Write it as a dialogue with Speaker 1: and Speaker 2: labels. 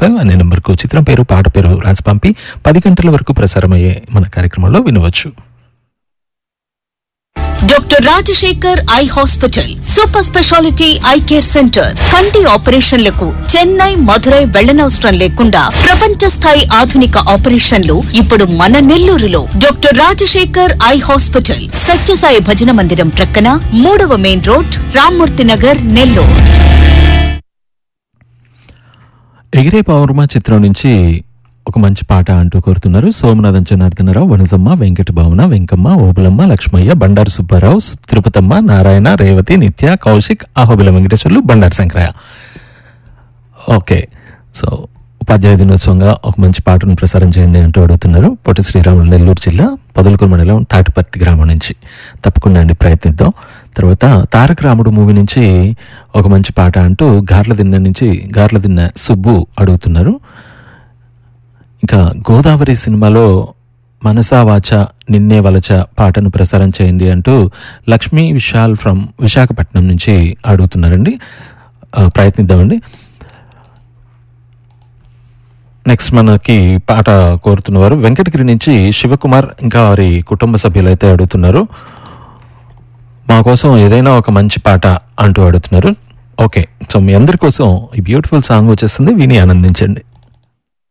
Speaker 1: five అనే నెంబర్కు చిత్రం పేరు పాట పేరు రాసి పంపి పది గంటల వరకు ప్రసారమయ్యే మన కార్యక్రమంలో వినవచ్చు
Speaker 2: doctor Rajasekhar eye hospital super speciality eye care centre కంటి ఆపరేషన్లకు చెన్నై మధురై వెళ్లనవసరం లేకుండా ప్రపంచ స్థాయి ఆధునిక ఆపరేషన్లు ఇప్పుడు మన నెల్లూరులో doctor Rajasekhar eye hospital Sathya Sai భజన మందిరం ప్రక్కన మూడవ మెయిన్ రోడ్ రామ్మూర్తి నగర్ నెల్లూరు
Speaker 1: ఎగిరే పౌర్మ చిత్రం నుంచి ఒక మంచి పాట అంటూ కోరుతున్నారు సోమనాథం జనార్దనరావు వనజమ్మ వెంకట భావన వెంకమ్మ ఓబులమ్మ లక్ష్మయ్య బండారు సుబ్బారావు తిరుపతమ్మ నారాయణ రేవతి నిత్య కౌశిక్ ఆహోబిల వెంకటేశ్వర్లు బండారు శంకరయ్య ఓకే సో ఉపాధ్యాయ దినోత్సవంగా ఒక మంచి పాటను ప్రసారం చేయండి అంటూ అడుగుతున్నారు పొట్టి శ్రీరాములు నెల్లూరు జిల్లా పొదలకూరు మండలం తాటిపత్తి గ్రామం నుంచి తప్పకుండా అండి ప్రయత్నిద్దాం తర్వాత తారక రాముడు మూవీ నుంచి ఒక మంచి పాట అంటూ గార్ల దిన్న నుంచి గార్ల దిన్న సుబ్బు అడుగుతున్నారు ఇంకా గోదావరి సినిమాలో మనసా వాచ నిన్నే వలచ పాటను ప్రసారం చేయండి అంటూ లక్ష్మీ విశాల్ ఫ్రమ్ విశాఖపట్నం నుంచి అడుగుతున్నారండి ఆ, ప్రయత్నిద్దామండి నెక్స్ట్ మనకి పాట కోరుతున్నవారు వెంకటగిరి నుంచి శివకుమార్ ఇంకా వారి కుటుంబ సభ్యులు అయితే అడుగుతున్నారు మా కోసం ఏదైనా ఒక మంచి పాట అంటూ అడుగుతున్నారు ఓకే సో మీ అందరి కోసం ఈ బ్యూటిఫుల్ సాంగ్ వచ్చేస్తుంది విని ఆనందించండి